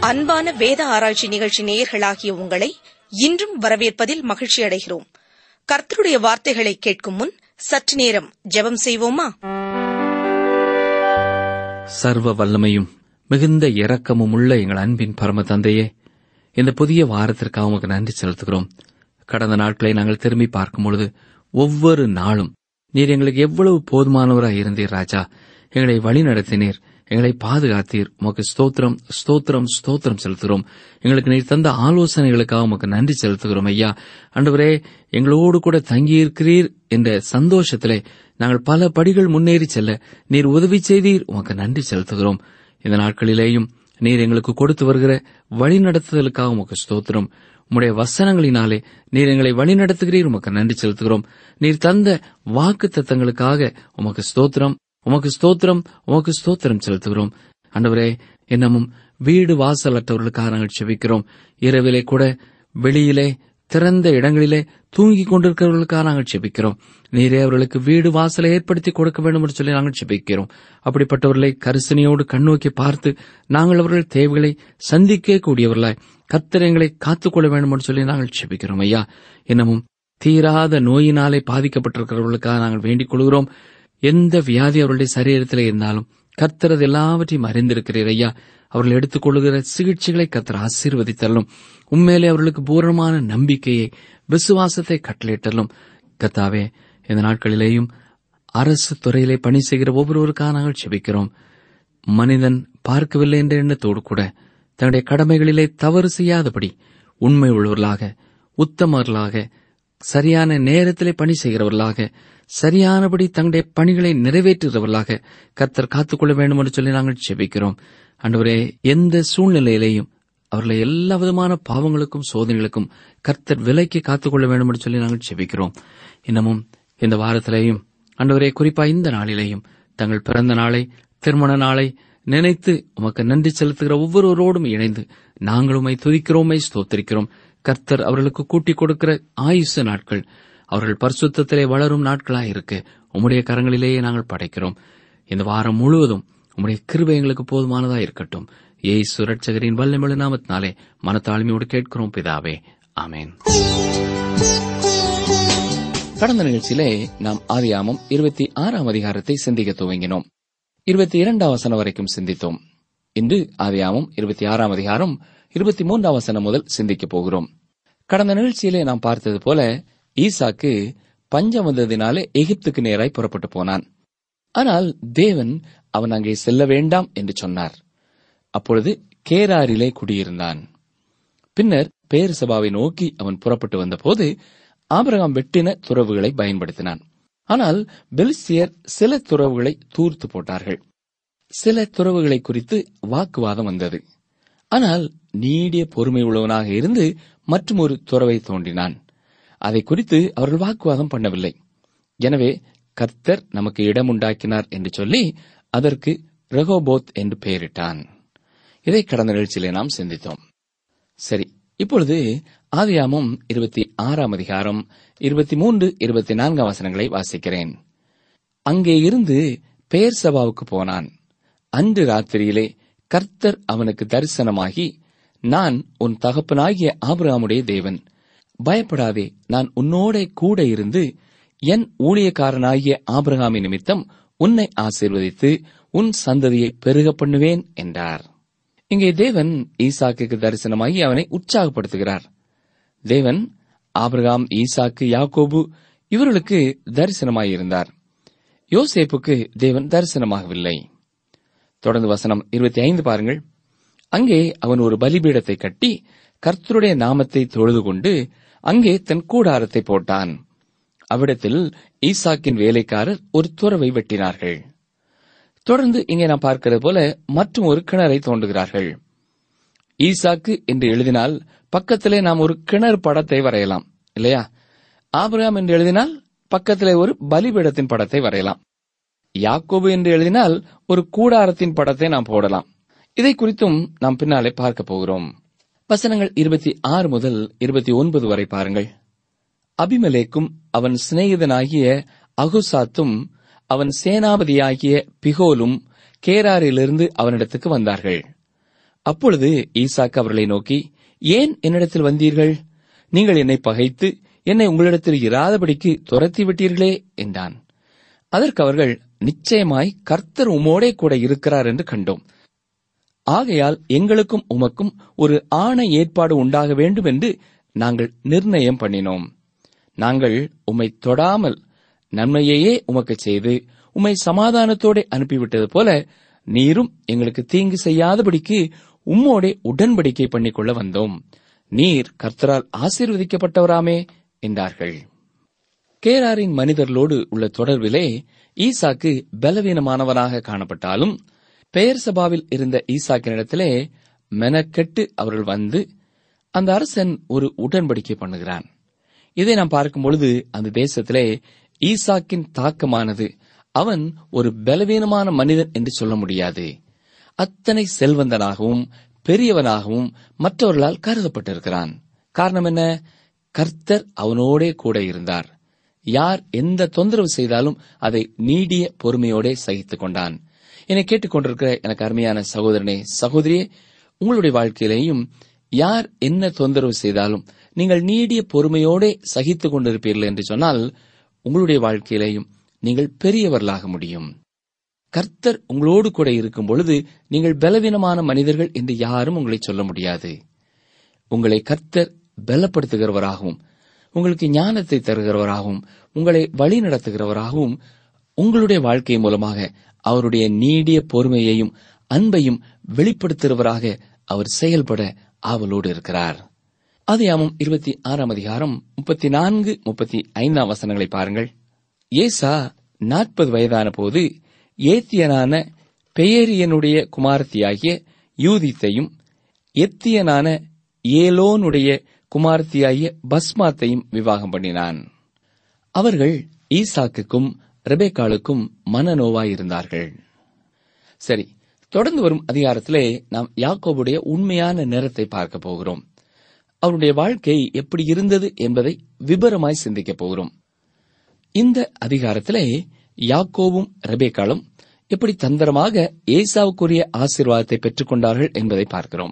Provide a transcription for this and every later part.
அன்பான வேத ஆராய்ச்சி நிகழ்ச்சி நேயர்களாகிய உங்களை இன்றும் வரவேற்பதில் மகிழ்ச்சி அடைகிறோம் கர்த்தருடைய வார்த்தைகளை கேட்கும் முன் சற்று நேரம் ஜெபம் செய்வோமா சர்வ வல்லமையும் மிகுந்த இரக்கமும் உள்ள எங்கள் அன்பின் பரம தந்தையே இந்த புதிய வாரத்திற்காக உமக்கு நன்றி செலுத்துகிறோம் கடந்த நாட்களை நாங்கள் திரும்பி பார்க்கும் பொழுது ஒவ்வொரு நாளும் நீர் எங்களுக்கு எவ்வளவு போதுமானவராய் இருந்தீர் ராஜா எங்களை வழி நடத்தினீர் எங்களை பாதுகாத்தீர் உமக்கு ஸ்தோத்திரம் ஸ்தோத்திரம் ஸ்தோத்திரம் செலுத்துகிறோம் எங்களுக்கு நீர் தந்த ஆலோசனைகளுக்காக உமக்கு நன்றி செலுத்துகிறோம் ஐயா ஆண்டவரே எங்களோடு கூட தங்கியிருக்கிறீர் என்ற சந்தோஷத்திலே நாங்கள் பல படிகள் முன்னேறி செல்ல நீர் உதவி செய்தீர் உமக்கு நன்றி செலுத்துகிறோம் இந்த நாட்களிலேயும் நீர் எங்களுக்கு கொடுத்து வருகிற வழிநடத்துதலுக்காக உமக்கு ஸ்தோத்திரம் உம்முடைய வசனங்களினாலே நீர் எங்களை வழிநடத்துகிறீர் உமக்கு நன்றி செலுத்துகிறோம் நீர் தந்த வாக்கு தத்தங்களுக்காக உமக்கு ஸ்தோத்திரம் உமக்கு ஸ்தோத்திரம் உமக்கு ஸ்தோத்திரம் செலுத்துகிறோம் ஆண்டவரே என்னமும் வீடு வாசலற்றவர்களுக்காக நாங்கள் செபிக்கிறோம் இரவிலே கூட வெளியிலே திறந்த இடங்களிலே தூங்கிக் கொண்டிருக்கிறவர்களுக்காக நாங்கள் செபிக்கிறோம் நீரே அவர்களுக்கு வீடு வாசலை ஏற்படுத்தி கொடுக்க வேண்டும் என்று சொல்லி நாங்கள் செபிக்கிறோம் அப்படிப்பட்டவர்களை கரிசனையோடு கண்ணோக்கி பார்த்து நாங்கள் அவர்கள் தேவைகளை சந்திக்க கூடியவர்களாய் கத்திரங்களை காத்துக்கொள்ள வேண்டும் என்று சொல்லி நாங்கள் செபிக்கிறோம் ஐயா இன்னமும் தீராத நோயினாலே பாதிக்கப்பட்டிருக்கிறவர்களுக்காக நாங்கள் வேண்டிக் கொள்கிறோம் எந்த வியாதி அவருடைய சரீரத்தில் இருந்தாலும் கர்த்தரது எல்லாவற்றையும் அறிந்திருக்கிறீர் ஐயா அவர்கள் எடுத்துக்கொள்ளுகிற சிகிச்சைகளை கர்த்தர் ஆசீர்வதித்தள்ளும் உண்மையிலே அவர்களுக்கு பூரணமான நம்பிக்கையை விசுவாசத்தை கட்டளையிட்டலும் கத்தாவே இந்த நாட்களிலேயும் அரசு துறையிலே பணி செய்கிற ஒவ்வொருவருக்காக நாங்கள் செபிக்கிறோம் மனிதன் பார்க்கவில்லை என்ற எண்ணத்தோடு கூட தன்னுடைய கடமைகளிலே தவறு செய்யாதபடி உண்மை உள்ளவர்களாக உத்தமர்களாக சரியான நேரத்திலே பணி செய்கிறவர்களாக சரியானபடி தங்களுடைய பணிகளை நிறைவேற்றுகிறவர்களாக கர்த்தர் காத்துக்கொள்ள வேண்டும் என்று சொல்லி நாங்கள் செபிக்கிறோம் அன்றுவரே எந்த சூழ்நிலையிலேயும் அவர்களை எல்லா விதமான பாவங்களுக்கும் சோதனைகளுக்கும் கர்த்தர் விலைக்கு காத்துக்கொள்ள வேண்டும் என்று சொல்லி நாங்கள் செபிக்கிறோம் இன்னமும் இந்த வாரத்திலேயும் அன்றுவரே குறிப்பா இந்த நாளிலேயும் தங்கள் பிறந்த நாளை திருமண நாளை நினைத்து உமக்கு நன்றி செலுத்துகிற ஒவ்வொருவரோடும் இணைந்து நாங்கள் உமை துதிக்கிறோமை ஸ்தோத்திரிக்கிறோம் கர்த்தர் அவர்களுக்கு கூட்டிக் கொடுக்கிற ஆயுச நாட்கள் அவர்கள் பரிசுத்தத்திலே வளரும் நாட்களாயிருக்க உம்முடைய கரங்களிலேயே நாங்கள் படைக்கிறோம் இந்த வாரம் முழுவதும் உம்முடைய கிருபை எங்களுக்கு போதுமானதா இருக்கட்டும் ஏய் சுரட்சகரின் வல்லமிழு நாமத்தினாலே மனத்தாழ்மையோடு கேட்கிறோம் பிதாவே ஆமேன் கடந்த நிகழ்ச்சியிலே நாம் ஆதியாமம் இருபத்தி ஆறாம் அதிகாரத்தை சிந்திக்க துவங்கினோம் இருபத்தி இரண்டாம் வசனம் வரைக்கும் சிந்தித்தோம் இன்று ஆதியாமம் இருபத்தி ஆறாம் அதிகாரம் இருபத்தி மூன்றாம் வசனம் முதல் சிந்திக்கப் போகிறோம் கடந்த நிகழ்ச்சியிலே நாம் பார்த்தது போல ஈசாக்கு பஞ்சம் வந்ததினாலே எகிப்துக்கு நேராய் புறப்பட்டு போனான் ஆனால் தேவன் அவன் அங்கே செல்ல வேண்டாம் என்று சொன்னார் அப்பொழுது கேராரிலே குடியிருந்தான் பின்னர் பேர் சபாவை நோக்கி அவன் புறப்பட்டு வந்தபோது ஆபிரகாம் வெட்டின துறவுகளை பயன்படுத்தினான் ஆனால் பெலிஸ்தியர் சில துறவுகளை தூர்த்து போட்டார்கள் சில துறவுகளை குறித்து வாக்குவாதம் வந்தது ஆனால் நீடிய பொறுமை உள்ளவனாக இருந்து மற்றும் ஒரு துறவை தோண்டினான் அதை குறித்து அவர்கள் வாக்குவாதம் பண்ணவில்லை எனவே கர்த்தர் நமக்கு இடம் உண்டாக்கினார் என்று சொல்லி அதற்கு ரெகோபோத் என்று பெயரிட்டான் இதை கடந்த நிகழ்ச்சியிலே நாம் சிந்தித்தோம் சரி இப்பொழுது ஆதியாமம் இருபத்தி ஆறாம் அதிகாரம் இருபத்தி மூன்று இருபத்தி நான்காம் வசனங்களை வாசிக்கிறேன் அங்கே இருந்து பெயர் சபாவுக்கு போனான் அன்று ராத்திரியிலே கர்த்தர் அவனுக்கு தரிசனமாகி நான் உன் தகப்பனாகிய ஆபிரகாமுடைய தேவன் பயப்படாதே நான் உன்னோட கூட இருந்து என் ஊழியக்காரனாகிய ஆபிரகாமின் நிமித்தம் உன்னை ஆசீர்வதித்து உன் சந்ததியை பெருக பண்ணுவேன் என்றார் இங்கே தேவன் ஈசாக்குக்கு தரிசனமாகி அவனை உற்சாகப்படுத்துகிறார் தேவன் ஆபிரகாம் ஈசாக்கு யாக்கோபு இவர்களுக்கு தரிசனமாயிருந்தார் யோசேப்புக்கு தேவன் தரிசனமாகவில்லை தொடர்ந்து வசனம் இருபத்தி ஐந்து பாருங்கள் அங்கே அவன் ஒரு பலிபீடத்தை கட்டி கர்த்தருடைய நாமத்தை தொழுது கொண்டு அங்கே தன் கூடாரத்தை போட்டான் அவ்விடத்தில் ஈசாக்கின் வேலைக்காரர் ஒரு துறவை வெட்டினார்கள் தொடர்ந்து இங்கே நாம் பார்க்கிறது போல மற்றும் ஒரு கிணறை தோண்டுகிறார்கள் ஈசாக்கு என்று எழுதினால் பக்கத்திலே நாம் ஒரு கிணறு படத்தை வரையலாம் இல்லையா ஆபிரகாம் என்று எழுதினால் பக்கத்திலே ஒரு பலிபீடத்தின் படத்தை வரையலாம் யாக்கோபு என்று எழுதினால் ஒரு கூடாரத்தின் படத்தை நாம் போடலாம் இதை குறித்தும் நாம் பின்னாலே பார்க்க போகிறோம் வசனங்கள் இருபத்தி ஆறு முதல் இருபத்தி ஒன்பது வரை பாருங்கள் அபிமலேக்கும் அவன் சிநேகிதனாகிய அகுசாத்தும் அவன் சேனாபதியாகிய பிகோலும் கேராரிலிருந்து அவனிடத்துக்கு வந்தார்கள் அப்பொழுது ஈசாக்கு அவர்களை நோக்கி ஏன் என்னிடத்தில் வந்தீர்கள் நீங்கள் என்னை பகைத்து என்னை உங்களிடத்தில் இராதபடிக்கு துரத்தி விட்டீர்களே என்றான் அதற்கு அவர்கள் நிச்சயமாய் கர்த்தர் உமோடே கூட இருக்கிறார் என்று கண்டோம் ஆகையால் எங்களுக்கும் உமக்கும் ஒரு ஆணை ஏற்பாடு உண்டாக வேண்டும் என்று நாங்கள் நிர்ணயம் பண்ணினோம் நாங்கள் உம்மை தொடாமல் நன்மையையே உமக்கு செய்து உம்மை சமாதானத்தோടെ அனுப்பிவிட்டது போல நீரும் எங்களுக்கு தீங்கு செய்யாதபடிக்கு உம்மோடே உடன்படிக்கை பண்ணிக்கொள்ள வந்தோம் நீர் கர்த்தரால் ஆசீர்வதிக்கப்பட்டவராமே என்றார்கள் கேராரின் மனிதர்களோடு உள்ள தொடர்பிலே ஈசாக்கு பலவீனமானவனாக காணப்பட்டாலும் பெயர் சபாவில் இருந்த ஈசாக்கினிடத்திலே மெனக்கெட்டு அவர்கள் வந்து அந்த அரசன் ஒரு உடன்படிக்கை பண்ணுகிறான் இதை நாம் பார்க்கும் பொழுது அந்த தேசத்திலே ஈசாக்கின் தாக்கமானது அவன் ஒரு பலவீனமான மனிதன் என்று சொல்ல முடியாது அத்தனை செல்வந்தனாகவும் பெரியவனாகவும் மற்றவர்களால் கருதப்பட்டிருக்கிறான் காரணம் என்ன கர்த்தர் அவனோடே கூட இருந்தார் யார் எந்த தொந்தரவு செய்தாலும் அதை நீடிய பொறுமையோடே சகித்துக் கொண்டான் என்னை கேட்டுக்கொண்டிருக்கிற எனக்கு அருமையான சகோதரனே சகோதரியே உங்களுடைய வாழ்க்கையிலேயும் யார் என்ன தொந்தரவு செய்தாலும் நீங்கள் நீடிய பொறுமையோடே சகித்துக் கொண்டிருப்பீர்கள் என்று சொன்னால் உங்களுடைய வாழ்க்கையிலேயும் நீங்கள் பெரியவர்களாக முடியும் கர்த்தர் உங்களோடு கூட இருக்கும் பொழுது நீங்கள் பலவீனமான மனிதர்கள் என்று யாரும் உங்களை சொல்ல முடியாது உங்களை கர்த்தர் பலப்படுத்துகிறவராகவும் உங்களுக்கு ஞானத்தை தருகிறவராகவும் உங்களை வழி நடத்துகிறவராகவும் உங்களுடைய வாழ்க்கை மூலமாக அவருடைய நீடிய பொறுமையையும் அன்பையும் வெளிப்படுத்துகிறவராக அவர் செயல்பட ஆவலோடு இருக்கிறார் அதியாமம் இருபத்தி ஆறாம் அதிகாரம் முப்பத்தி நான்கு முப்பத்தி ஐந்தாம் வசனங்களை பாருங்கள் ஏசா நாற்பது வயதான போது ஏத்தியனான பெயரியனுடைய குமாரத்தியாகிய யூதித்தையும் எத்தியனான ஏலோனுடைய குமாரத்தியாகிய பஸ்மாத்தையும் விவாகம் பண்ணினான் அவர்கள் ஈசாக்குக்கும் ரெபேக்காளுக்கும் மனநோவாயிருந்தார்கள் சரி தொடர்ந்து வரும் அதிகாரத்திலே நாம் யாக்கோபுடைய உண்மையான நேரத்தை பார்க்க போகிறோம் அவருடைய வாழ்க்கை எப்படி இருந்தது என்பதை விபரமாய் சிந்திக்கப் போகிறோம் இந்த அதிகாரத்திலே யாக்கோவும் ரெபேக்காலும் எப்படி தந்திரமாக ஏசாவுக்குரிய ஆசீர்வாதத்தை பெற்றுக் கொண்டார்கள் என்பதை பார்க்கிறோம்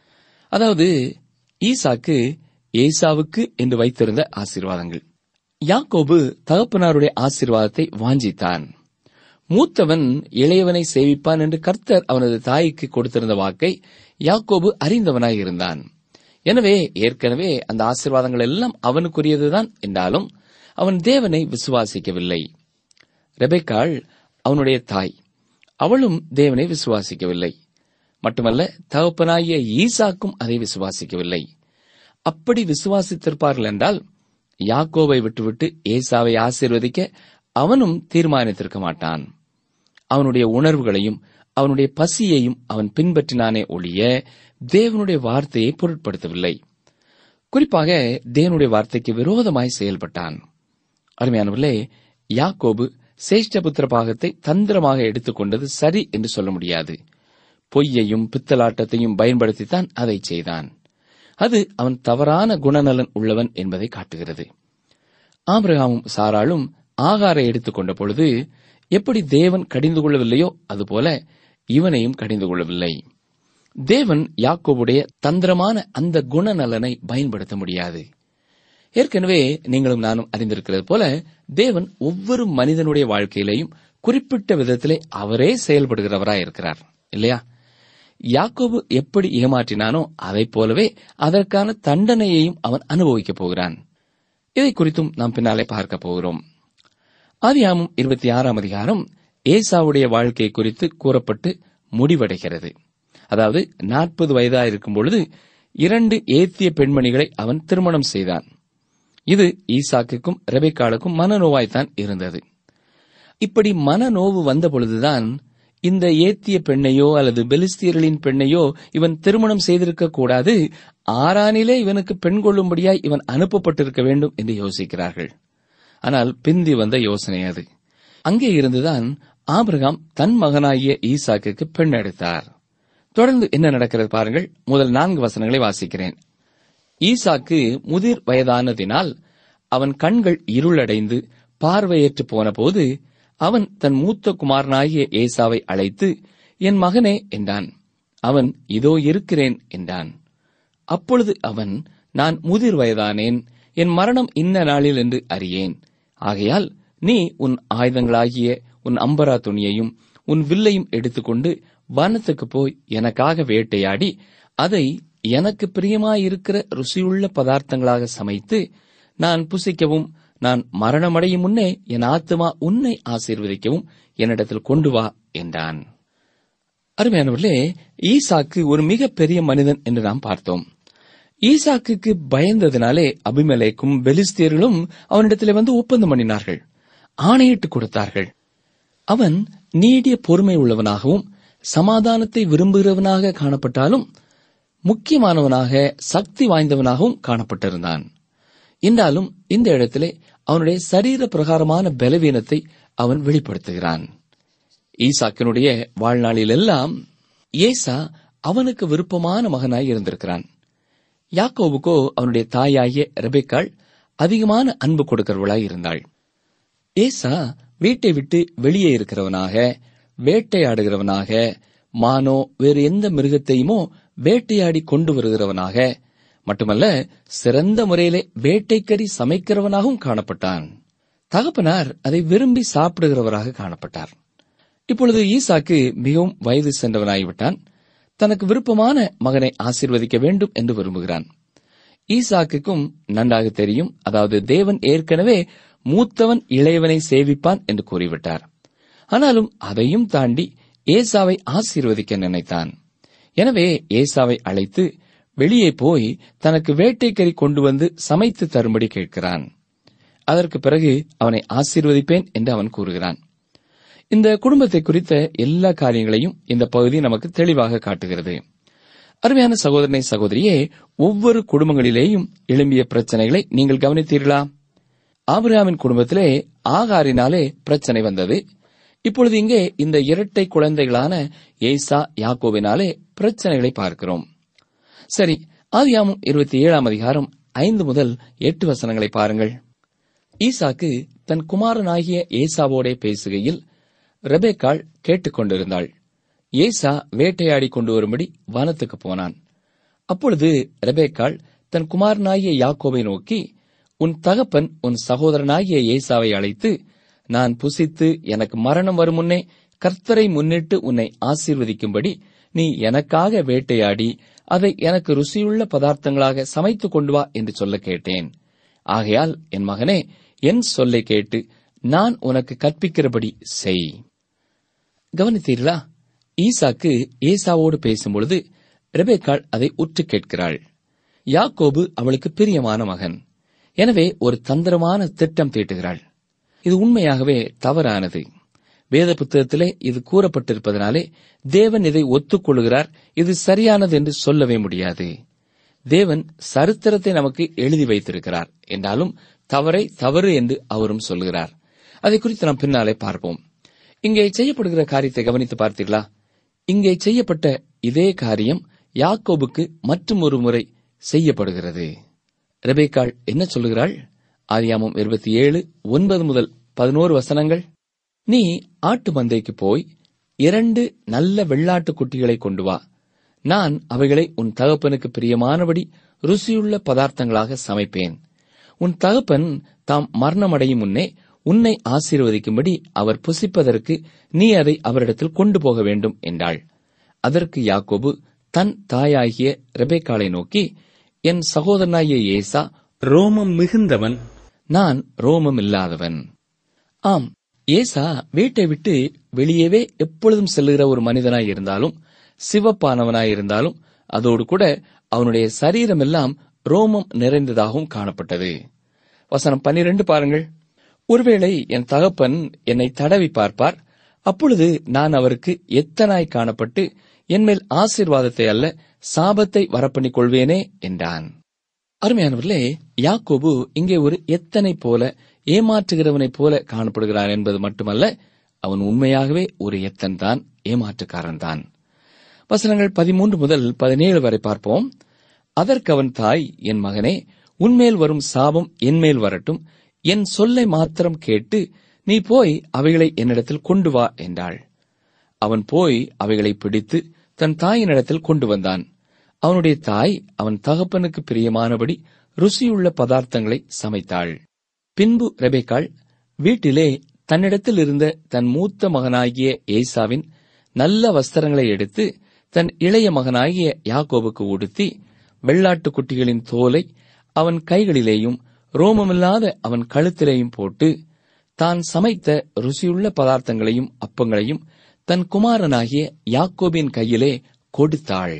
அதாவது ஈசாக்கு ஏசாவுக்கு என்று வைத்திருந்த ஆசீர்வாதங்கள் யாக்கோபு தகப்பனாருடைய ஆசீர்வாதத்தை வாஞ்சித்தான் மூத்தவன் இளையவனை சேவிப்பான் என்று கர்த்தர் அவனது தாய்க்கு கொடுத்திருந்த வாக்கை யாக்கோபு அறிந்தவனாய் இருந்தான் எனவே ஏற்கனவே அந்த ஆசீர்வாதங்கள் எல்லாம் அவனுக்குரியதுதான் என்றாலும் அவன் தேவனை விசுவாசிக்கவில்லை ரெபெக்காள் அவனுடைய தாய் அவளும் தேவனை விசுவாசிக்கவில்லை மட்டுமல்ல தகப்பனாகிய ஈசாக்கும் அதை விசுவாசிக்கவில்லை அப்படி விசுவாசித்திருப்பார்கள் என்றால் யாக்கோவை விட்டுவிட்டு ஏசாவை ஆசீர்வதிக்க அவனும் தீர்மானித்திருக்க மாட்டான் அவனுடைய உணர்வுகளையும் அவனுடைய பசியையும் அவன் பின்பற்றினானே ஒழிய தேவனுடைய வார்த்தையை பொருட்படுத்தவில்லை குறிப்பாக தேவனுடைய வார்த்தைக்கு விரோதமாய் செயல்பட்டான் அருமையானவர்களே யாக்கோபு சேஷ்டபுத்திர பாகத்தை தந்திரமாக எடுத்துக்கொண்டது சரி என்று சொல்ல முடியாது பொய்யையும் பித்தலாட்டத்தையும் பயன்படுத்தித்தான் அதை செய்தான் அது அவன் தவறான குணநலன் உள்ளவன் என்பதை காட்டுகிறது ஆபிரகாமும் சாராளும் ஆகார எடுத்துக்கொண்ட பொழுது எப்படி தேவன் கடிந்து கொள்ளவில்லையோ அதுபோல இவனையும் கடிந்து கொள்ளவில்லை தேவன் யாக்கோபுடைய தந்திரமான அந்த குணநலனை பயன்படுத்த முடியாது ஏற்கனவே நீங்களும் நானும் அறிந்திருக்கிறது போல தேவன் ஒவ்வொரு மனிதனுடைய வாழ்க்கையிலேயும் குறிப்பிட்ட விதத்திலே அவரே செயல்படுகிறவராய் இருக்கிறார் இல்லையா யாக்கோபு எப்படி ஏமாற்றினானோ அதைப் போலவே அதற்கான தண்டனையையும் அவன் அனுபவிக்கப் போகிறான் இதை குறித்தும் நாம் பின்னாலே பார்க்க போகிறோம் ஆதியாமும் இருபத்தி ஆறாம் அதிகாரம் ஏசாவுடைய வாழ்க்கை குறித்து கூறப்பட்டு முடிவடைகிறது அதாவது நாற்பது வயதா இருக்கும் பொழுது இரண்டு ஏத்திய பெண்மணிகளை அவன் திருமணம் செய்தான் இது ஈசாக்குக்கும் ரெபேக்காளுக்கும் மனநோவாய்த்தான் இருந்தது இப்படி மனநோவு வந்த பொழுதுதான் இந்த ஏத்திய பெண்ணையோ அல்லது பெலிஸ்தியர்களின் பெண்ணையோ இவன் திருமணம் செய்திருக்க கூடாது ஆறானிலே இவனுக்கு பெண் கொள்ளும்படியாய் இவன் அனுப்பப்பட்டிருக்க வேண்டும் என்று யோசிக்கிறார்கள் ஆனால் பிந்தி வந்த யோசனை அது அங்கே இருந்துதான் ஆபிரகாம் தன் மகனாகிய ஈசாக்குக்கு பெண் எடுத்தார் தொடர்ந்து என்ன நடக்கிறது பாருங்கள் முதல் நான்கு வசனங்களை வாசிக்கிறேன் ஈசாக்கு முதிர் வயதானதினால் அவன் கண்கள் இருளடைந்து பார்வையற்று போனபோது அவன் தன் மூத்த குமாரனாகிய ஏசாவை அழைத்து என் மகனே என்றான் அவன் இதோ இருக்கிறேன் என்றான் அப்பொழுது அவன் நான் முதிர் வயதானேன் என் மரணம் இன்ன நாளில் என்று அறியேன் ஆகையால் நீ உன் ஆயுதங்களாகிய உன் அம்பரா துணியையும் உன் வில்லையும் எடுத்துக்கொண்டு வனத்துக்கு போய் எனக்காக வேட்டையாடி அதை எனக்கு பிரியமாயிருக்கிற ருசியுள்ள பதார்த்தங்களாக சமைத்து நான் புசிக்கவும் நான் மரணமடையும் முன்னே என் ஆத்துமா உன்னை ஆசீர்வதிக்கவும் என்னிடத்தில் கொண்டு வா என்றான் அருமையானவர்களே ஈசாக்கு ஒரு மிக பெரிய மனிதன் என்று நாம் பார்த்தோம் ஈசாக்குக்கு பயந்ததினாலே அபிமலேக்கும் பெலிஸ்தியர்களும் அவனிடத்திலே வந்து ஒப்பந்தம் பண்ணினார்கள் ஆணையிட்டு கொடுத்தார்கள் அவன் நீடிய பொறுமை உள்ளவனாகவும் சமாதானத்தை விரும்புகிறவனாக காணப்பட்டாலும் முக்கியமானவனாக சக்தி வாய்ந்தவனாகவும் காணப்பட்டிருந்தான் என்றாலும் இந்த இடத்திலே அவனுடைய சரீர பிரகாரமான பலவீனத்தை அவன் வெளிப்படுத்துகிறான் ஈசாக்கினுடைய வாழ்நாளிலெல்லாம் ஏசா அவனுக்கு விருப்பமான மகனாய் இருந்திருக்கிறான் யாக்கோவுக்கோ அவனுடைய தாயாகிய ரெபெக்காள் அதிகமான அன்பு கொடுக்கிறவளாய் இருந்தாள் ஏசா வீட்டை விட்டு வெளியே இருக்கிறவனாக வேட்டையாடுகிறவனாக மானோ வேறு எந்த மிருகத்தையுமோ வேட்டையாடி கொண்டு வருகிறவனாக மட்டுமல்ல சிறந்த முறையிலே வேட்டைக்கறி சமைக்கிறவனாகவும் காணப்பட்டான் தகப்பனார் அதை விரும்பி சாப்பிடுகிறவராக காணப்பட்டார் இப்பொழுது ஈசாக்கு மிகவும் வயது சென்றவனாகிவிட்டான் தனக்கு விருப்பமான மகனை ஆசீர்வதிக்க வேண்டும் என்று விரும்புகிறான் ஈசாக்குக்கும் நன்றாக தெரியும் அதாவது தேவன் ஏற்கனவே மூத்தவன் இளையவனை சேவிப்பான் என்று கூறிவிட்டார் ஆனாலும் அதையும் தாண்டி ஏசாவை ஆசீர்வதிக்க நினைத்தான் எனவே ஏசாவை அழைத்து வெளியே போய் தனக்கு வேட்டைக்கறி கொண்டு வந்து சமைத்து தரும்படி கேட்கிறான் அதற்கு பிறகு அவனை ஆசீர்வதிப்பேன் என்று அவன் கூறுகிறான் இந்த குடும்பத்தை குறித்த எல்லா காரியங்களையும் இந்த பகுதி நமக்கு தெளிவாக காட்டுகிறது அருமையான சகோதரனை சகோதரியே ஒவ்வொரு குடும்பங்களிலேயும் எழும்பிய பிரச்சனைகளை நீங்கள் கவனித்தீர்களா ஆபிரகாமின் குடும்பத்திலே ஆகாரினாலே பிரச்சனை வந்தது இப்பொழுது இங்கே இந்த இரட்டை குழந்தைகளான ஏசா யாக்கோவினாலே பிரச்சனைகளை பார்க்கிறோம் சரி ஆதியாமம் இருபத்தி ஏழாம் அதிகாரம் ஐந்து முதல் எட்டு வசனங்களை பாருங்கள் ஈசாக்கு தன் குமாரனாகிய ஏசாவோடே பேசுகையில் ரெபேக்காள் கேட்டுக்கொண்டிருந்தாள் ஏசா வேட்டையாடி கொண்டு வரும்படி வனத்துக்கு போனான் அப்பொழுது ரெபேக்காள் தன் குமாரனாகிய யாக்கோவை நோக்கி உன் தகப்பன் உன் சகோதரனாகிய ஏசாவை அழைத்து நான் புசித்து எனக்கு மரணம் வரும் முன்னே கர்த்தரை முன்னிட்டு உன்னை ஆசீர்வதிக்கும்படி நீ எனக்காக வேட்டையாடி அதை எனக்கு ருசியுள்ள பதார்த்தங்களாக சமைத்துக் கொண்டு வா என்று சொல்ல கேட்டேன் ஆகையால் என் மகனே என் சொல்லை கேட்டு நான் உனக்கு கற்பிக்கிறபடி செய் கவனித்தீர்களா ஈசாக்கு ஏசாவோடு பேசும்பொழுது ரெபேக்காள் அதை உற்று கேட்கிறாள் யாக்கோபு அவளுக்கு பிரியமான மகன் எனவே ஒரு தந்திரமான திட்டம் தீட்டுகிறாள் இது உண்மையாகவே தவறானது வேத புத்தகத்திலே இது கூறப்பட்டிருப்பதனாலே தேவன் இதை ஒத்துக்கொள்கிறார் இது சரியானது என்று சொல்லவே முடியாது தேவன் சரித்திரத்தை நமக்கு எழுதி வைத்திருக்கிறார் என்றாலும் தவறை தவறு என்று அவரும் சொல்கிறார் அதை குறித்து நாம் பின்னாலே பார்ப்போம் இங்கே செய்யப்படுகிற காரியத்தை கவனித்து பார்த்தீர்களா இங்கே செய்யப்பட்ட இதே காரியம் யாக்கோபுக்கு மற்றும் ஒரு முறை செய்யப்படுகிறது ரெபேக்காள் என்ன சொல்லுகிறாள் ஆதியாமம் இருபத்தி ஏழு ஒன்பது முதல் பதினோரு வசனங்கள் நீ ஆட்டு மந்தைக்கு போய் இரண்டு நல்ல வெள்ளாட்டு குட்டிகளை கொண்டு வா நான் அவைகளை உன் தகப்பனுக்கு பிரியமானபடி ருசியுள்ள பதார்த்தங்களாக சமைப்பேன் உன் தகப்பன் தாம் மரணமடையும் முன்னே உன்னை ஆசீர்வதிக்கும்படி அவர் புசிப்பதற்கு நீ அதை அவரிடத்தில் கொண்டு போக வேண்டும் என்றாள் அதற்கு யாக்கோபு தன் தாயாகிய ரெபேக்காளை நோக்கி என் சகோதரனாகிய ஏசா ரோமம் மிகுந்தவன் நான் ரோமம் இல்லாதவன் ஆம் ஏசா வீட்டை விட்டு வெளியவே எப்பொழுதும் செல்லுகிற ஒரு மனிதனாய் இருந்தாலும் சிவப்பானவனாய் இருந்தாலும் அதோடு கூட அவனுடைய சரீரமெல்லாம் ரோமம் நிறைந்ததாகவும் காணப்பட்டது வசனம் பன்னிரண்டு பாருங்கள் ஒருவேளை என் தகப்பன் என்னை தடவி பார்ப்பார் அப்பொழுது நான் அவருக்கு எத்தனாய் காணப்பட்டு என்மேல் ஆசீர்வாதத்தை அல்ல சாபத்தை வரப்பண்ணிக் கொள்வேனே என்றான் அருமையானவர்களே யாக்கோபு இங்கே ஒரு எத்தனை போல ஏமாற்றுகிறவனைப் போல காணப்படுகிறான் என்பது மட்டுமல்ல அவன் உண்மையாகவே ஒரு எத்தன் தான் ஏமாற்றுக்காரன் தான் வசனங்கள் பதிமூன்று முதல் பதினேழு வரை பார்ப்போம் அதற்கு அவன் தாய் என் மகனே உன்மேல் வரும் சாபம் என்மேல் வரட்டும் என் சொல்லை மாத்திரம் கேட்டு நீ போய் அவைகளை என்னிடத்தில் கொண்டு வா என்றாள் அவன் போய் அவைகளை பிடித்து தன் தாயினிடத்தில் கொண்டு வந்தான் அவனுடைய தாய் அவன் தகப்பனுக்கு பிரியமானபடி ருசியுள்ள பதார்த்தங்களை சமைத்தாள் பின்பு ரெபேக்காள் வீட்டிலே தன்னிடத்தில் இருந்த தன் மூத்த மகனாகிய ஏசாவின் நல்ல வஸ்திரங்களை எடுத்து தன் இளைய மகனாகிய யாக்கோபுக்கு உடுத்தி வெள்ளாட்டுக் குட்டிகளின் தோலை அவன் கைகளிலேயும் ரோமமில்லாத அவன் கழுத்திலேயும் போட்டு தான் சமைத்த ருசியுள்ள பதார்த்தங்களையும் அப்பங்களையும் தன் குமாரனாகிய யாக்கோபின் கையிலே கொடுத்தாள்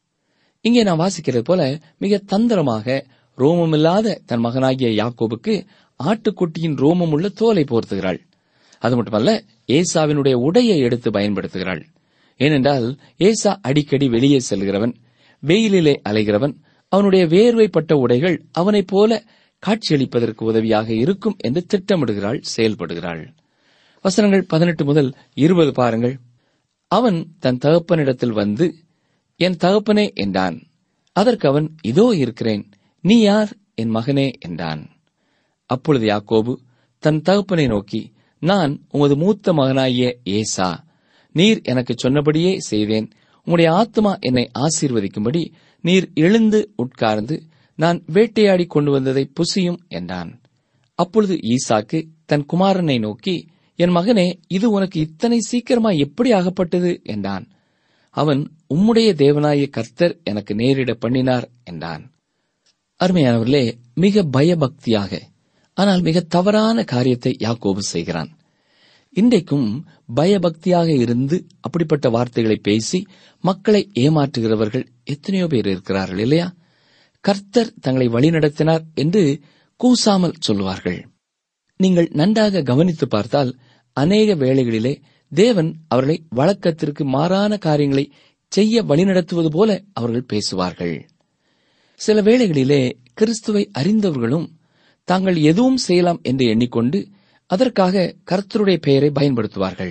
இங்கே நான் வாசிக்கிறது போல மிக தந்திரமாக ரோமமில்லாத தன் மகனாகிய யாக்கோபுக்கு ஆட்டுக்குட்டியின் ரோமம் உள்ள தோலை போர்த்துகிறாள் அது மட்டுமல்ல ஏசாவினுடைய உடையை எடுத்து பயன்படுத்துகிறாள் ஏனென்றால் ஏசா அடிக்கடி வெளியே செல்கிறவன் வெயிலிலே அலைகிறவன் அவனுடைய வேர்வைப்பட்ட உடைகள் அவனைப் போல காட்சியளிப்பதற்கு உதவியாக இருக்கும் என்று திட்டமிடுகிறாள் செயல்படுகிறாள் வசனங்கள் பதினெட்டு முதல் இருபது பாருங்கள் அவன் தன் தகப்பனிடத்தில் வந்து என் தகப்பனே என்றான் அதற்கு அவன் இதோ இருக்கிறேன் நீ யார் என் மகனே என்றான் அப்பொழுது யாக்கோபு தன் தகப்பனை நோக்கி நான் உமது மூத்த மகனாகிய ஏசா நீர் எனக்கு சொன்னபடியே செய்தேன் உம்முடைய ஆத்மா என்னை ஆசீர்வதிக்கும்படி நீர் எழுந்து உட்கார்ந்து நான் வேட்டையாடி கொண்டு வந்ததை புசியும் என்றான் அப்பொழுது ஈசாக்கு தன் குமாரனை நோக்கி என் மகனே இது உனக்கு இத்தனை சீக்கிரமா எப்படி ஆகப்பட்டது என்றான் அவன் உம்முடைய தேவனாய கர்த்தர் எனக்கு நேரிட பண்ணினார் என்றான் அருமையானவர்களே மிக பயபக்தியாக ஆனால் மிக தவறான காரியத்தை யாக்கோபு செய்கிறான் இன்றைக்கும் பயபக்தியாக இருந்து அப்படிப்பட்ட வார்த்தைகளை பேசி மக்களை ஏமாற்றுகிறவர்கள் எத்தனையோ பேர் இருக்கிறார்கள் இல்லையா கர்த்தர் தங்களை வழிநடத்தினார் என்று கூசாமல் சொல்லுவார்கள் நீங்கள் நன்றாக கவனித்து பார்த்தால் அநேக வேளைகளிலே தேவன் அவர்களை வழக்கத்திற்கு மாறான காரியங்களை செய்ய வழிநடத்துவது போல அவர்கள் பேசுவார்கள் சில வேளைகளிலே கிறிஸ்துவை அறிந்தவர்களும் தாங்கள் எதுவும் செய்யலாம் என்று எண்ணிக்கொண்டு அதற்காக கர்த்தருடைய பெயரை பயன்படுத்துவார்கள்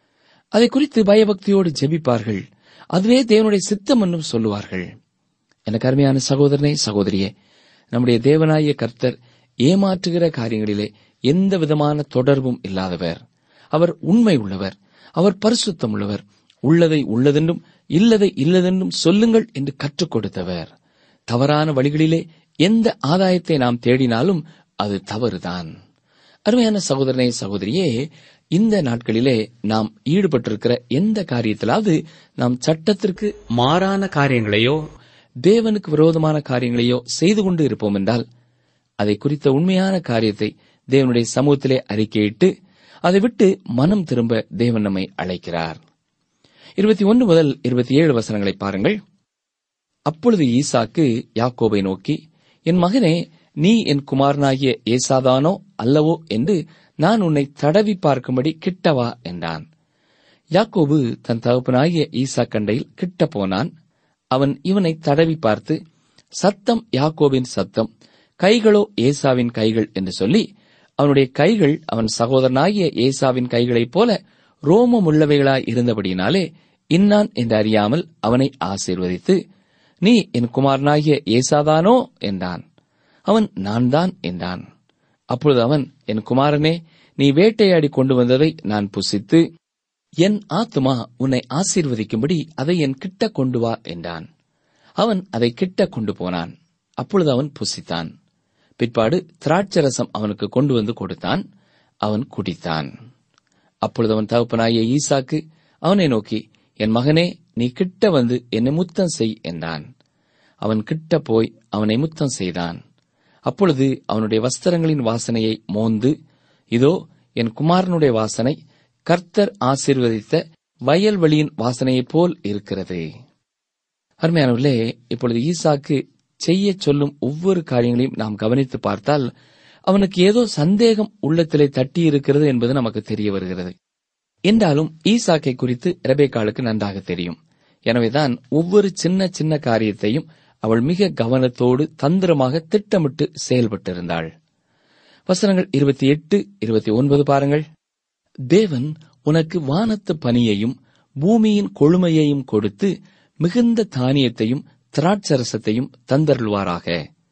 அதை குறித்து பயபக்தியோடு ஜெபிப்பார்கள் அதுவே தேவனுடைய சித்தம் என்றும் சொல்லுவார்கள் எனக்கு அருமையான சகோதரனே சகோதரியே நம்முடைய தேவனாய கர்த்தர் ஏமாற்றுகிற காரியங்களிலே எந்த விதமான தொடர்பும் இல்லாதவர் அவர் உண்மை உள்ளவர் அவர் பரிசுத்தம் உள்ளவர் உள்ளதை உள்ளதென்றும் இல்லதை இல்லதென்றும் சொல்லுங்கள் என்று கற்றுக் கொடுத்தவர் தவறான வழிகளிலே எந்த ஆதாயத்தை நாம் தேடினாலும் அது தவறுதான் அருமையான சகோதரனே சகோதரியே இந்த நாட்களிலே நாம் ஈடுபட்டிருக்கிற எந்த காரியத்திலாவது நாம் சட்டத்திற்கு மாறான காரியங்களையோ தேவனுக்கு விரோதமான காரியங்களையோ செய்து கொண்டு இருப்போம் என்றால் அதை குறித்த உண்மையான காரியத்தை தேவனுடைய சமூகத்திலே அறிக்கையிட்டு அதை விட்டு மனம் திரும்ப தேவன் நம்மை அழைக்கிறார் இருபத்தி ஒன்று முதல் இருபத்தி ஏழு வசனங்களை பாருங்கள் அப்பொழுது ஈசாக்கு யாக்கோபை நோக்கி என் மகனே நீ என் குமாரனாகிய ஏசாதானோ அல்லவோ என்று நான் உன்னை தடவி பார்க்கும்படி கிட்டவா என்றான் யாக்கோபு தன் தகப்பனாகிய ஈசா கண்டையில் கிட்ட போனான் அவன் இவனை தடவி பார்த்து சத்தம் யாக்கோபின் சத்தம் கைகளோ ஏசாவின் கைகள் என்று சொல்லி அவனுடைய கைகள் அவன் சகோதரனாகிய ஏசாவின் கைகளைப் போல ரோமம் உள்ளவைகளாய் இருந்தபடியினாலே இன்னான் என்று அறியாமல் அவனை ஆசீர்வதித்து நீ என் குமாரனாகிய ஏசாதானோ என்றான் அவன் நான் தான் என்றான் அப்பொழுது அவன் என் குமாரனே நீ வேட்டையாடி கொண்டு வந்ததை நான் புசித்து என் ஆத்துமா உன்னை ஆசீர்வதிக்கும்படி அதை என் கிட்ட கொண்டு வா என்றான் அவன் அதை கிட்ட கொண்டு போனான் அப்பொழுது அவன் புசித்தான் பிற்பாடு திராட்சரசம் அவனுக்கு கொண்டு வந்து கொடுத்தான் அவன் குடித்தான் அப்பொழுது அவன் தகப்பனாகிய ஈசாக்கு அவனை நோக்கி என் மகனே நீ கிட்ட வந்து என்னை முத்தம் செய் என்றான் அவன் கிட்ட போய் அவனை முத்தம் செய்தான் அப்பொழுது அவனுடைய வஸ்திரங்களின் வாசனையை மோந்து இதோ என் குமாரனுடைய வாசனை கர்த்தர் ஆசீர்வதித்த வயல்வெளியின் வாசனையைப் போல் இருக்கிறது அருமையானவர்களே இப்பொழுது ஈசாக்கு செய்ய சொல்லும் ஒவ்வொரு காரியங்களையும் நாம் கவனித்து பார்த்தால் அவனுக்கு ஏதோ சந்தேகம் உள்ளத்திலே தட்டி இருக்கிறது என்பது நமக்கு தெரிய வருகிறது என்றாலும் ஈசாக்கை குறித்து ரெபேக்காளுக்கு நன்றாக தெரியும் எனவேதான் ஒவ்வொரு சின்ன சின்ன காரியத்தையும் அவள் மிக கவனத்தோடு தந்திரமாக திட்டமிட்டு செயல்பட்டிருந்தாள் வசனங்கள் இருபத்தி எட்டு இருபத்தி ஒன்பது பாருங்கள் தேவன் உனக்கு வானத்து பனியையும் பூமியின் கொழுமையையும் கொடுத்து மிகுந்த தானியத்தையும் திராட்சரசத்தையும் தந்தருள்வாராக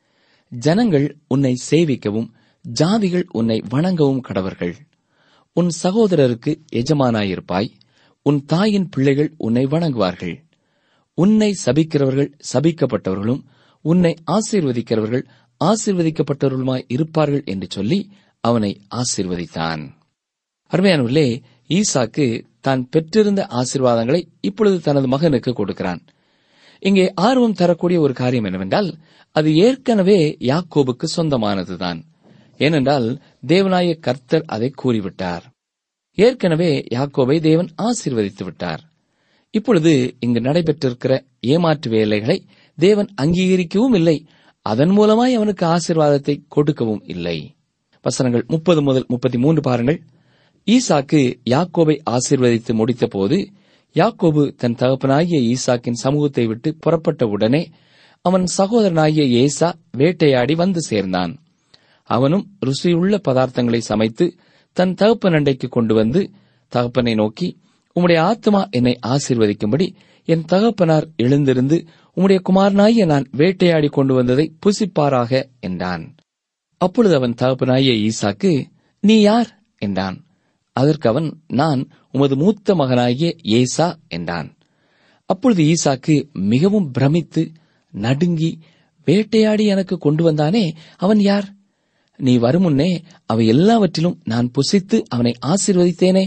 ஜனங்கள் உன்னை சேவிக்கவும் ஜாதிகள் உன்னை வணங்கவும் கடவர்கள் உன் சகோதரருக்கு எஜமானாயிருப்பாய் உன் தாயின் பிள்ளைகள் உன்னை வணங்குவார்கள் உன்னை சபிக்கிறவர்கள் சபிக்கப்பட்டவர்களும் உன்னை ஆசீர்வதிக்கிறவர்கள் ஆசீர்வதிக்கப்பட்டவர்களுமாய் இருப்பார்கள் என்று சொல்லி அவனை ஆசீர்வதித்தான் அருமையானவர்களே ஈசாக்கு தான் பெற்றிருந்த ஆசீர்வாதங்களை இப்பொழுது தனது மகனுக்கு கொடுக்கிறான் இங்கே ஆர்வம் தரக்கூடிய ஒரு காரியம் என்னவென்றால் அது ஏற்கனவே யாக்கோபுக்கு சொந்தமானதுதான் ஏனென்றால் தேவனாய கர்த்தர் அதை கூறிவிட்டார் ஏற்கனவே யாக்கோபை தேவன் ஆசீர்வதித்து விட்டார் இப்பொழுது இங்கு நடைபெற்றிருக்கிற ஏமாற்று வேலைகளை தேவன் அங்கீகரிக்கவும் இல்லை அதன் மூலமாய் அவனுக்கு ஆசீர்வாதத்தை கொடுக்கவும் இல்லை வசனங்கள் முப்பது முதல் முப்பத்தி மூன்று பாருங்கள் ஈசாக்கு யாக்கோபை ஆசீர்வதித்து முடித்தபோது யாக்கோபு தன் தகப்பனாகிய ஈசாக்கின் சமூகத்தை விட்டு புறப்பட்ட உடனே அவன் சகோதரனாகிய ஏசா வேட்டையாடி வந்து சேர்ந்தான் அவனும் ருசியுள்ள பதார்த்தங்களை சமைத்து தன் தகப்பன் அண்டைக்கு கொண்டு வந்து தகப்பனை நோக்கி உம்முடைய ஆத்மா என்னை ஆசீர்வதிக்கும்படி என் தகப்பனார் எழுந்திருந்து உம்முடைய குமாரனாகிய நான் வேட்டையாடி கொண்டு வந்ததை புசிப்பாராக என்றான் அப்பொழுது அவன் தகப்பனாகிய ஈசாக்கு நீ யார் என்றான் அதற்கு அவன் நான் உமது மூத்த மகனாகிய ஏசா என்றான் அப்பொழுது ஈசாக்கு மிகவும் பிரமித்து நடுங்கி வேட்டையாடி எனக்கு கொண்டு வந்தானே அவன் யார் நீ வருமுன்னே அவை எல்லாவற்றிலும் நான் புசித்து அவனை ஆசீர்வதித்தேனே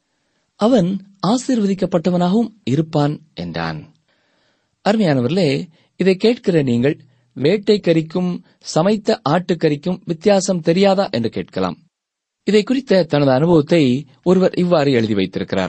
அவன் ஆசீர்வதிக்கப்பட்டவனாகவும் இருப்பான் என்றான் அருமையானவர்களே இதை கேட்கிற நீங்கள் வேட்டைக்கறிக்கும் சமைத்த ஆட்டுக்கறிக்கும் வித்தியாசம் தெரியாதா என்று கேட்கலாம் இதை குறித்த தனது அனுபவத்தை ஒருவர் இவ்வாறு எழுதி வைத்திருக்கிறார்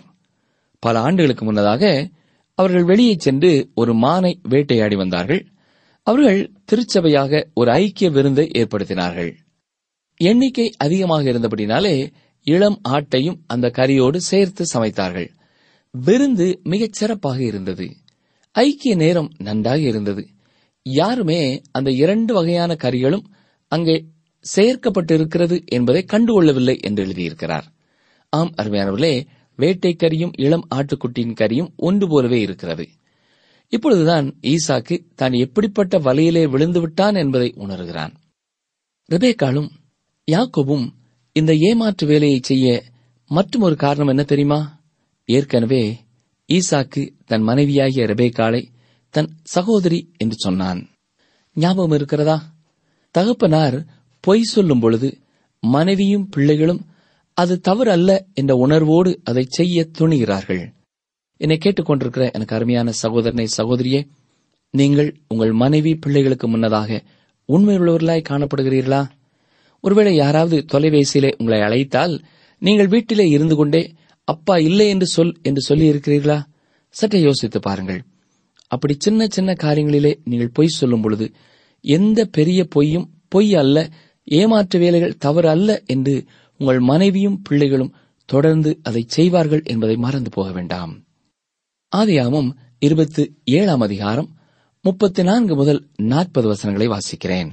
பல ஆண்டுகளுக்கு முன்னதாக அவர்கள் வெளியே சென்று ஒரு மானை வேட்டையாடி வந்தார்கள் அவர்கள் திருச்சபையாக ஒரு ஐக்கிய விருந்தை ஏற்படுத்தினார்கள் எண்ணிக்கை அதிகமாக இருந்தபடினாலே இளம் ஆட்டையும் அந்த கறியோடு சேர்த்து சமைத்தார்கள் விருந்து மிகச் சிறப்பாக இருந்தது ஐக்கிய நேரம் நன்றாக இருந்தது யாருமே அந்த இரண்டு வகையான கறிகளும் அங்கே சேர்க்கப்பட்டிருக்கிறது என்பதை கண்டுகொள்ளவில்லை என்று எழுதியிருக்கிறார் ஆம் அருமையானவர்களே வேட்டைக்கரியும் இளம் ஆட்டுக்குட்டியின் கரியும் ஒன்று போலவே இருக்கிறது இப்பொழுதுதான் ஈசாக்கு தான் எப்படிப்பட்ட வலையிலே விழுந்து விட்டான் என்பதை உணர்கிறான் ரெபேக்காலும் யாக்கோபும் இந்த ஏமாற்று வேலையை செய்ய மற்றும் ஒரு காரணம் என்ன தெரியுமா ஏற்கனவே ஈசாக்கு தன் மனைவியாகிய ரெபேக்காளை தன் சகோதரி என்று சொன்னான் ஞாபகம் இருக்கிறதா தகப்பனார் பொய் சொல்லும் பொழுது மனைவியும் பிள்ளைகளும் அது தவறு அல்ல என்ற உணர்வோடு அதை செய்ய துணிகிறார்கள் என்னை கேட்டுக்கொண்டிருக்கிற எனக்கு அருமையான சகோதரனை சகோதரியே நீங்கள் உங்கள் மனைவி பிள்ளைகளுக்கு முன்னதாக உண்மையுள்ளவர்களாய் காணப்படுகிறீர்களா ஒருவேளை யாராவது தொலைபேசியிலே உங்களை அழைத்தால் நீங்கள் வீட்டிலே இருந்து கொண்டே அப்பா இல்லை என்று சொல் என்று சொல்லி இருக்கிறீர்களா சற்றே யோசித்து பாருங்கள் அப்படி சின்ன சின்ன காரியங்களிலே நீங்கள் பொய் சொல்லும் பொழுது எந்த பெரிய பொய்யும் பொய் அல்ல ஏமாற்று வேலைகள் தவறு அல்ல என்று உங்கள் மனைவியும் பிள்ளைகளும் தொடர்ந்து அதை செய்வார்கள் என்பதை மறந்து போக வேண்டாம் ஆதியாமம் இருபத்தி ஏழாம் அதிகாரம் முப்பத்தி நான்கு முதல் நாற்பது வசனங்களை வாசிக்கிறேன்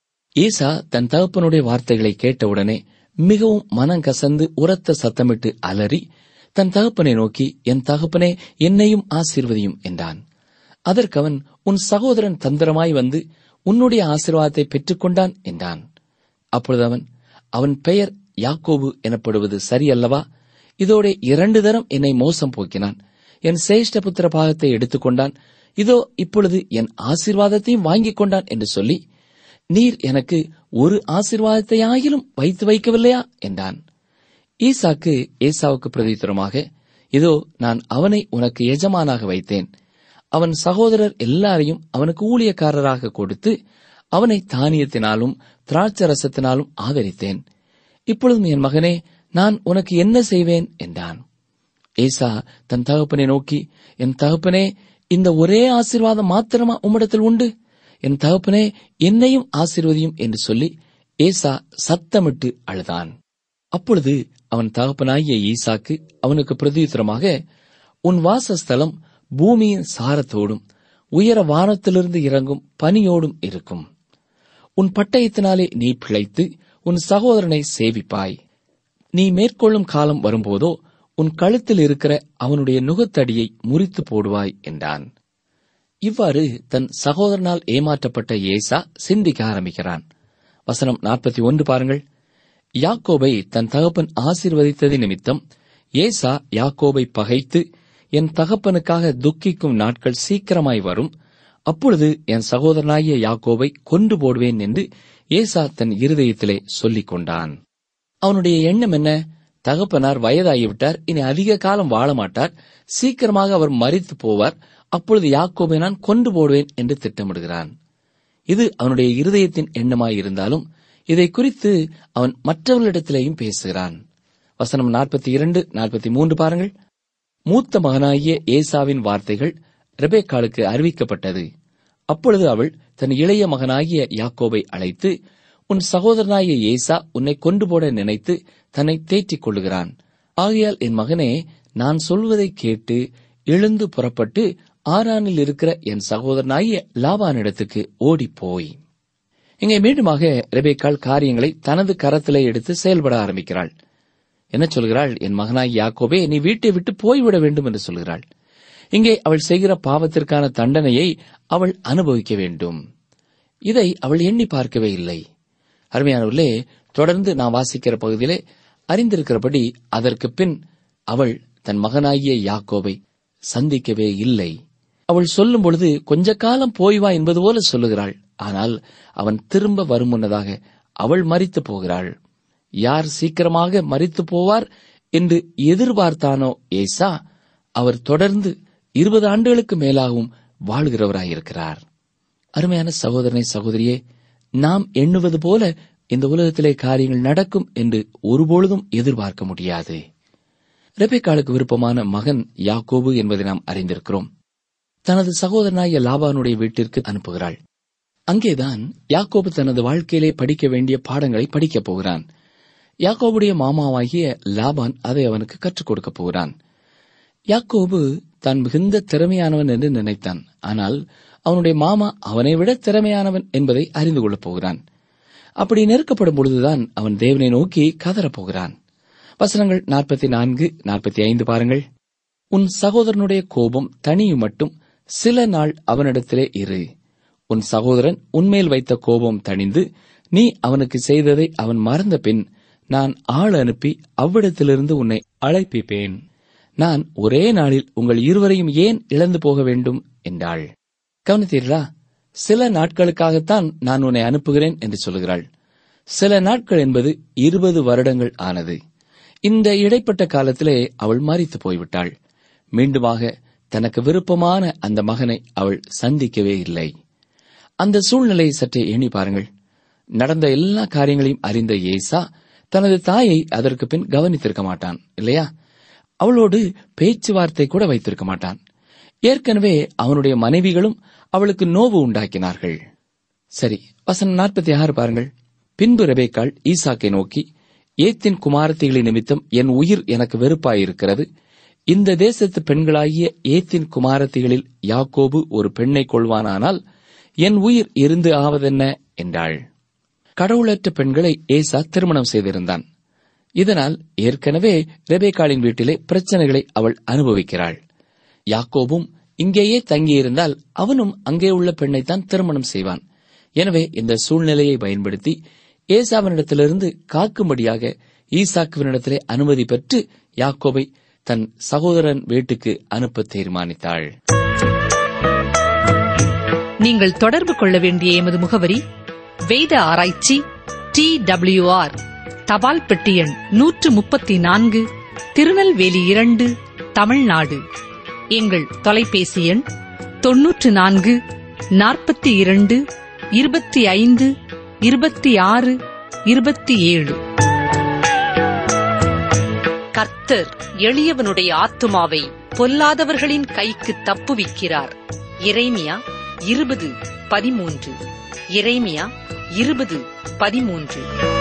ஈசா தன் தகப்பனுடைய வார்த்தைகளை கேட்டவுடனே மிகவும் மனம் கசந்து உரத்த சத்தமிட்டு அலறி தன் தகப்பனை நோக்கி என் தகப்பனே என்னையும் ஆசீர்வதியும் என்றான் அதற்கு அவன் உன் சகோதரன் தந்திரமாய் வந்து உன்னுடைய ஆசீர்வாதத்தை பெற்றுக்கொண்டான் என்றான் அப்பொழுது அவன் அவன் பெயர் யாக்கோபு எனப்படுவது சரியல்லவா இதோட இரண்டு தரம் என்னை மோசம் போக்கினான் என் சேஷ்ட புத்திர பாகத்தை எடுத்துக்கொண்டான் இதோ இப்பொழுது என் ஆசீர்வாதத்தையும் வாங்கிக் கொண்டான் என்று சொல்லி நீர் எனக்கு ஒரு ஆசீர்வாதத்தை ஆகிலும் வைத்து வைக்கவில்லையா என்றான் ஈசாக்கு ஏசாவுக்கு பிரதித்திரமாக இதோ நான் அவனை உனக்கு எஜமானாக வைத்தேன் அவன் சகோதரர் எல்லாரையும் அவனுக்கு ஊழியக்காரராக கொடுத்து அவனை தானியத்தினாலும் திராட்சரசத்தினாலும் ஆதரித்தேன் இப்பொழுதும் என் மகனே நான் உனக்கு என்ன செய்வேன் என்றான் ஏசா தன் தகப்பனை நோக்கி என் தகப்பனே இந்த ஒரே ஆசீர்வாதம் மாத்திரமா உம்மிடத்தில் உண்டு என் தகப்பனே என்னையும் ஆசீர்வதியும் என்று சொல்லி ஏசா சத்தமிட்டு அழுதான் அப்பொழுது அவன் தகப்பனாகிய ஈசாக்கு அவனுக்கு பிரதியுத்தரமாக உன் வாசஸ்தலம் பூமியின் சாரத்தோடும் உயர வானத்திலிருந்து இறங்கும் பனியோடும் இருக்கும் உன் பட்டயத்தினாலே நீ பிழைத்து உன் சகோதரனை சேவிப்பாய் நீ மேற்கொள்ளும் காலம் வரும்போதோ உன் கழுத்தில் இருக்கிற அவனுடைய நுகத்தடியை முறித்து போடுவாய் என்றான் இவ்வாறு தன் சகோதரனால் ஏமாற்றப்பட்ட ஏசா சிந்திக்க ஆரம்பிக்கிறான் வசனம் நாற்பத்தி ஒன்று பாருங்கள் யாக்கோபை தன் தகப்பன் ஆசீர்வதித்தது நிமித்தம் ஏசா யாக்கோபை பகைத்து என் தகப்பனுக்காக துக்கிக்கும் நாட்கள் சீக்கிரமாய் வரும் அப்பொழுது என் சகோதரனாகிய யாக்கோபை கொன்று போடுவேன் என்று ஏசா தன் இருதயத்திலே சொல்லிக் கொண்டான் அவனுடைய எண்ணம் என்ன தகப்பனார் வயதாகிவிட்டார் இனி அதிக காலம் வாழ மாட்டார் சீக்கிரமாக அவர் மரித்து போவார் அப்பொழுது யாக்கோபை நான் கொண்டு போடுவேன் என்று திட்டமிடுகிறான் இது அவனுடைய இருதயத்தின் எண்ணமாயிருந்தாலும் இதை குறித்து அவன் மற்றவர்களிடத்திலேயும் பேசுகிறான் வசனம் நாற்பத்தி இரண்டு நாற்பத்தி மூன்று பாருங்கள் மூத்த மகனாகிய ஏசாவின் வார்த்தைகள் ரெபேக்காளுக்கு அறிவிக்கப்பட்டது அப்பொழுது அவள் தன் இளைய மகனாகிய யாக்கோபை அழைத்து உன் சகோதரனாகிய ஏசா உன்னை கொண்டு போட நினைத்து தன்னை தேற்றிக் கொள்ளுகிறான் ஆகையால் என் மகனே நான் சொல்வதை கேட்டு எழுந்து புறப்பட்டு ஆரானில் இருக்கிற என் சகோதரனாகிய லாபானிடத்துக்கு ஓடிப்போய் இங்கே மீண்டுமாக ரெபேக்காள் காரியங்களை தனது கரத்திலே எடுத்து செயல்பட ஆரம்பிக்கிறாள் என்ன சொல்கிறாள் என் மகனாய் யாக்கோபே நீ வீட்டை விட்டு போய்விட வேண்டும் என்று சொல்கிறாள் இங்கே அவள் செய்கிற பாவத்திற்கான தண்டனையை அவள் அனுபவிக்க வேண்டும் இதை அவள் எண்ணி பார்க்கவே இல்லை அருமையானவர்களே தொடர்ந்து நான் வாசிக்கிற பகுதியிலே அறிந்திருக்கிறபடி அதற்கு பின் அவள் தன் மகனாகிய யாக்கோபை சந்திக்கவே இல்லை அவள் சொல்லும் பொழுது கொஞ்ச காலம் போய் வா என்பது போல சொல்லுகிறாள் ஆனால் அவன் திரும்ப வரும் முன்னதாக அவள் மறித்து போகிறாள் யார் சீக்கிரமாக மறித்து போவார் என்று எதிர்பார்த்தானோ ஏசா அவர் தொடர்ந்து இருபது ஆண்டுகளுக்கு மேலாகவும் வாழ்கிறவராயிருக்கிறார் அருமையான சகோதரனை சகோதரியே நாம் எண்ணுவது போல இந்த உலகத்திலே காரியங்கள் நடக்கும் என்று ஒருபொழுதும் எதிர்பார்க்க முடியாது ரெபேக்காளுக்கு விருப்பமான மகன் யாக்கோபு என்பதை நாம் அறிந்திருக்கிறோம் தனது சகோதரனாய லாபானுடைய வீட்டிற்கு அனுப்புகிறாள் அங்கேதான் யாக்கோபு தனது வாழ்க்கையிலே படிக்க வேண்டிய பாடங்களை படிக்கப் போகிறான் யாக்கோபுடைய மாமாவாகிய லாபான் அதை அவனுக்கு கற்றுக் கொடுக்கப் போகிறான் யாக்கோபு தான் மிகுந்த திறமையானவன் என்று நினைத்தான் ஆனால் அவனுடைய மாமா அவனை விட திறமையானவன் என்பதை அறிந்து கொள்ளப் போகிறான் அப்படி நெருக்கப்படும் பொழுதுதான் அவன் தேவனை நோக்கி கதறப் போகிறான் வசனங்கள் நாற்பத்தி நான்கு நாற்பத்தி ஐந்து பாருங்கள் உன் சகோதரனுடைய கோபம் தனியும் மட்டும் சில நாள் அவனிடத்திலே இரு உன் சகோதரன் உன்மேல் வைத்த கோபம் தணிந்து நீ அவனுக்கு செய்ததை அவன் மறந்த பின் நான் ஆள் அனுப்பி அவ்விடத்திலிருந்து உன்னை அழைப்பிப்பேன் நான் ஒரே நாளில் உங்கள் இருவரையும் ஏன் இழந்து போக வேண்டும் என்றாள் கவனித்தீர்களா சில நாட்களுக்காகத்தான் நான் உன்னை அனுப்புகிறேன் என்று சொல்கிறாள் சில நாட்கள் என்பது இருபது வருடங்கள் ஆனது இந்த இடைப்பட்ட காலத்திலே அவள் மறித்து போய்விட்டாள் மீண்டுமாக தனக்கு விருப்பமான அந்த மகனை அவள் சந்திக்கவே இல்லை அந்த சூழ்நிலையை சற்றே எண்ணி பாருங்கள் நடந்த எல்லா காரியங்களையும் அறிந்த ஏசா தனது தாயை அதற்கு பின் கவனித்திருக்க மாட்டான் இல்லையா அவளோடு பேச்சுவார்த்தை கூட வைத்திருக்க மாட்டான் ஏற்கனவே அவனுடைய மனைவிகளும் அவளுக்கு நோவு உண்டாக்கினார்கள் சரி வசனம் நாற்பத்தி ஆறு பாருங்கள் பின்பு ரெபேக்காள் ஈசாக்கை நோக்கி ஏத்தின் குமாரத்திகளின் நிமித்தம் என் உயிர் எனக்கு வெறுப்பாயிருக்கிறது இந்த தேசத்து பெண்களாகிய ஏத்தின் குமாரத்திகளில் யாக்கோபு ஒரு பெண்ணை கொள்வானானால் என் உயிர் இருந்து ஆவதென்ன என்றாள் கடவுளற்ற பெண்களை ஏசா திருமணம் செய்திருந்தான் இதனால் ஏற்கனவே ரெபேக்காளின் வீட்டிலே பிரச்சனைகளை அவள் அனுபவிக்கிறாள் யாக்கோபும் இங்கேயே தங்கியிருந்தால் அவனும் அங்கே உள்ள பெண்ணைத்தான் திருமணம் செய்வான் எனவே இந்த சூழ்நிலையை பயன்படுத்தி ஏசாவினிடத்திலிருந்து காக்கும்படியாக ஈசாக்குவினிடத்திலே அனுமதி பெற்று யாக்கோபை தன் சகோதரன் வீட்டுக்கு அனுப்ப தீர்மானித்தாள் நீங்கள் தொடர்பு கொள்ள வேண்டிய எமது முகவரி வேத ஆராய்ச்சி டி ஆர் தபால் பெட்டி எண் நூற்று முப்பத்தி நான்கு திருநெல்வேலி இரண்டு தமிழ்நாடு எங்கள் தொலைபேசி எண் தொன்னூற்று நான்கு நாற்பத்தி இரண்டு இருபத்தி ஐந்து இருபத்தி ஆறு இருபத்தி ஏழு கர்த்தர் எளியவனுடைய ஆத்துமாவை பொல்லாதவர்களின் கைக்கு தப்புவிக்கிறார் இறைமியா இருபது பதிமூன்று இறைமியா இருபது பதிமூன்று